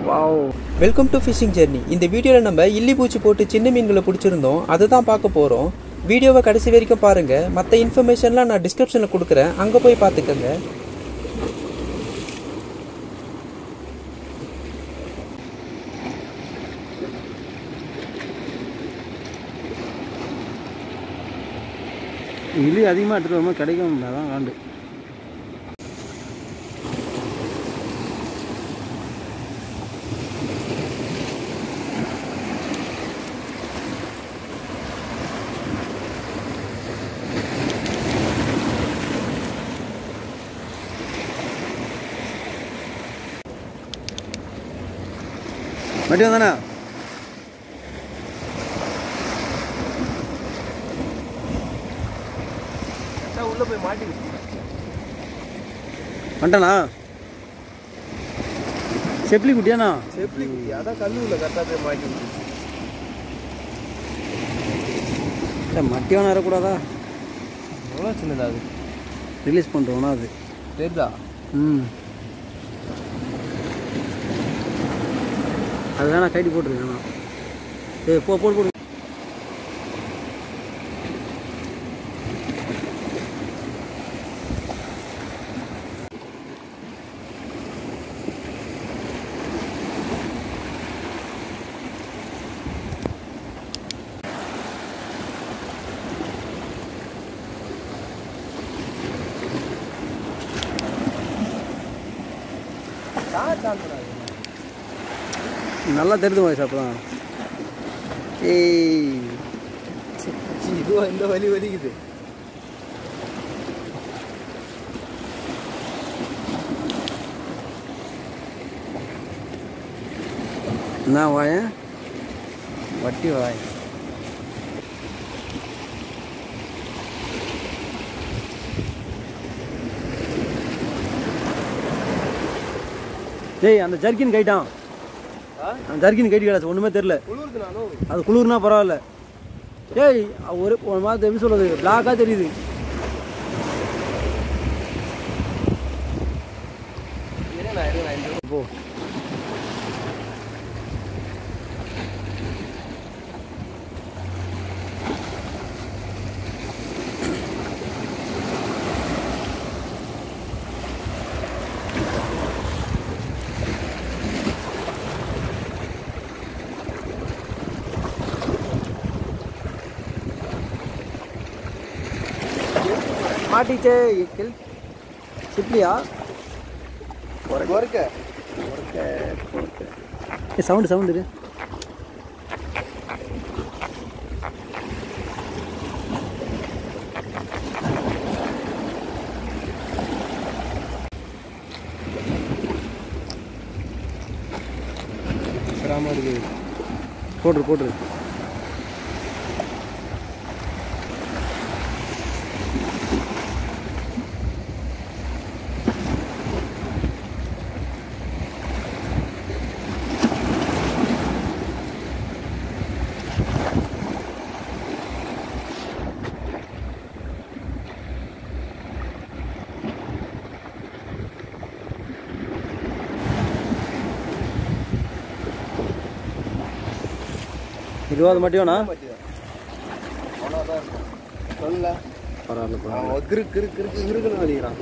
Wow welcome to fishing journey இந்த வீடியோவில் நம்ம இல்லி பூச்சி போட்டு சின்ன மீன்களை பிடிச்சிருந்தோம் அதை தான் பார்க்க போகிறோம் வீடியோவை கடைசி வரைக்கும் பாருங்கள் மற்ற இன்ஃபர்மேஷன்லாம் நான் டிஸ்கிரிப்ஷனில் கொடுக்குறேன் அங்கே போய் பார்த்துக்கோங்க இலி அதிகமாக எடுத்துகிட்டு வரும்போது கிடைக்கும் அதான் காண்டு மட்டி வந்தானே உள்ளே போய் மாட்டி வந்துட்டானா செப்லி குட்டியாண்ணா செப்லி அதான் கல்லூரில் கரெக்டாக போய் மாட்டி ஏய், மட்டி வேணா வரக்கூடாதா எவ்வளோ சின்னதா அது ரிலீஸ் பண்ணுறோம்னா அது தெரியுதா ம் அது வேணா கைட்டி போட்டுருக்கேண்ணா ஏய் போ போட்டு போடு நல்லா தெரியுது வயசு அப்போ தான் ஏய் இதுவா இந்த வலி வலிக்குது என்ன வாயன் வட்டி வாய் டேய் அந்த ஜர்க்கின் கைட்டான் அந்த ஜர்க்கின் கைட்டி கிடச்சு ஒன்றுமே தெரில குளிர்து நானும் அது குளிர்னா பரவாயில்ல ஏய் அவ ஒரு ஒரு மாதிரி எப்படி சொல்கிறது பிளாக்காக தெரியுது இருங்கண்ணா இருங்கண்ணா போ மாட்டிச்சே கெல் சிப்லியா குறைக்க ஏ சவுண்டு சவுண்டு இரு சிராம இருக்குது போட்டுரு போட்டுரு இருபது மட்டும்னா அவ்வளோதான் இருக்கும் சொல்ல பரவாயில்ல பரவாயில்ல அவன் கிரு கிரு கிரு கிருக்குன்னு வலிக்கிறான்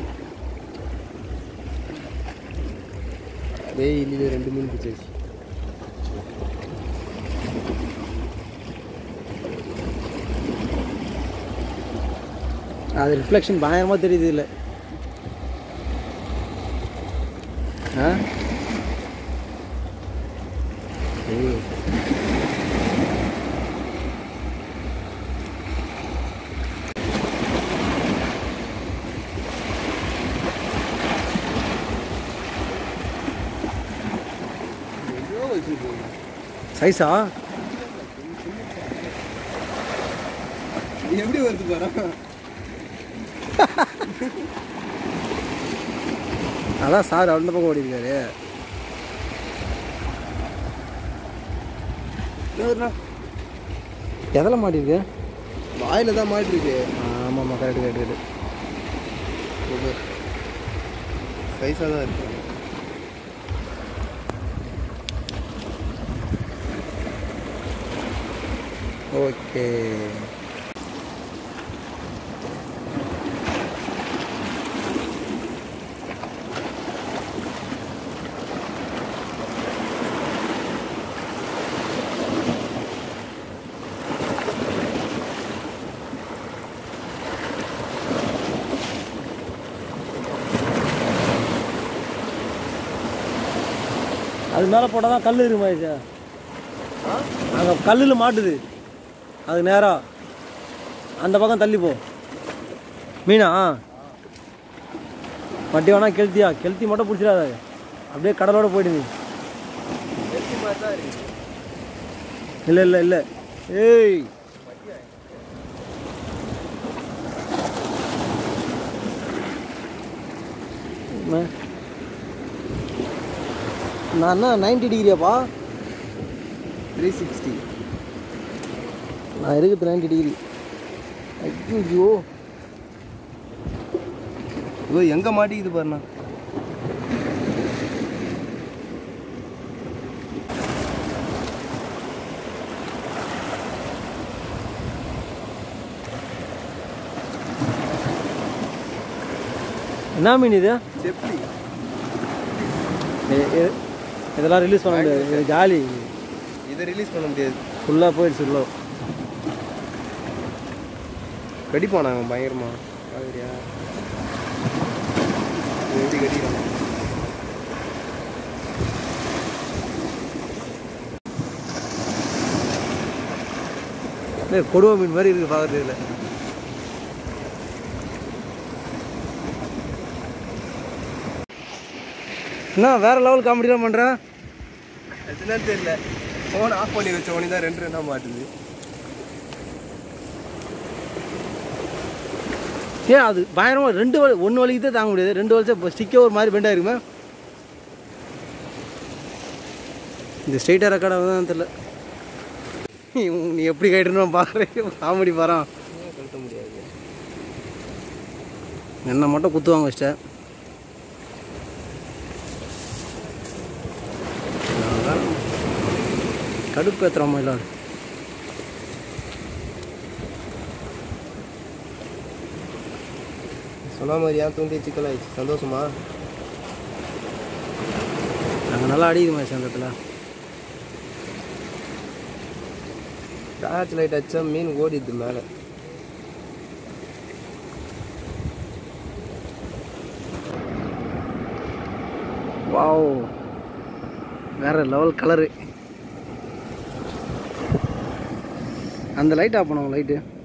அதே இல்லையில ரெண்டு மீன் பிடிச்சிருச்சு அது ரிஃப்ளெக்ஷன் பயங்கரமாக தெரியுது இல்லை ஆ ஏய். எங்கேயோ வச்சுருக்கு சைஸா எப்படி வருது பாரு அதான் சார் அந்த பக்கம் ஓடி இருக்காரு எதில் மாட்டிருக்கு வாயில தான் மாட்டிருக்கு ஆமாம்மா கரெக்டு கரெக்டு சைஸாக தான் இருக்கு ஓகே அது மேலே போட்டால் தான் கல் இருக்குமா சார் அங்கே கல்லில் மாட்டுது அது நேராக அந்த பக்கம் தள்ளி போ மீனா வட்டி வேணா கெளுத்தியா கெளுத்தி மட்டும் பிடிச்சிடாத அப்படியே கடலோட போயிடு நீ இல்லை இல்லை இல்லை ஏய் என்ன? நான் என்ன நைன்டி டிகிரியாப்பா த்ரீ சிக்ஸ்டி நான் இருக்குது நைன்டி டிகிரி ஐயோ இதோ எங்கே மாட்டிக்குது பாருண்ணா என்ன மீன் இது செப்டி எ- எ- இதெல்லாம் ரிலீஸ் பண்ண முடியாது இது ஜாலி இதை ரிலீஸ் பண்ண முடியாது ஃபுல்லாக போயிடுச்சு உள்ள கடிப்பான் நாங்கள் பயங்கரமா பாக்குறியா இது எப்படி கடிக்கிறான் டேய், கொடுவா மீன் மாதிரி இருக்குது பார்க்குறது இதில் என்ன வேறு லெவல் காமெடிலாம் பண்ணுறேன் அதுதான் தெரியல ஃபோன் ஆஃப் பண்ணி வச்ச உடனே தான் ரெண்டு ரெண்டாக மாட்டுது ஏன் அது பயங்கரமாக ரெண்டு வலி ஒன்று வலிக்கு தான் தாங்க முடியாது ரெண்டு வலிச்சா இப்போ ஸ்டிக்கே ஒரு மாதிரி பெண்டாக இருக்குமே இந்த ஸ்ட்ரெயிட்டாக ரெக்கார்டாக தான் தெரில நீ- நீ எப்படி கைட்டுன்னு பார்க்குறேன் காமெடி பாறான் கழட்ட முடியாது என்னை மட்டும் குத்துவாங்க வச்சிட்டேன் கடுப்பு ஏற்றுறோமா இல்லை சொன்ன மாதிரி ஏன் தூண்டி சிக்கல் ஆயிடுச்சு சந்தோஷமா நாங்கள் நல்லா அடிக்குது மாதிரி அந்த இடத்துல டார்ச் லைட் அடிச்சா மீன் ஓடிடுது மேலே வாவ் வேற லெவல் கலரு அந்த லைட் ஆஃப் பண்ணுவாங்க லைட்டு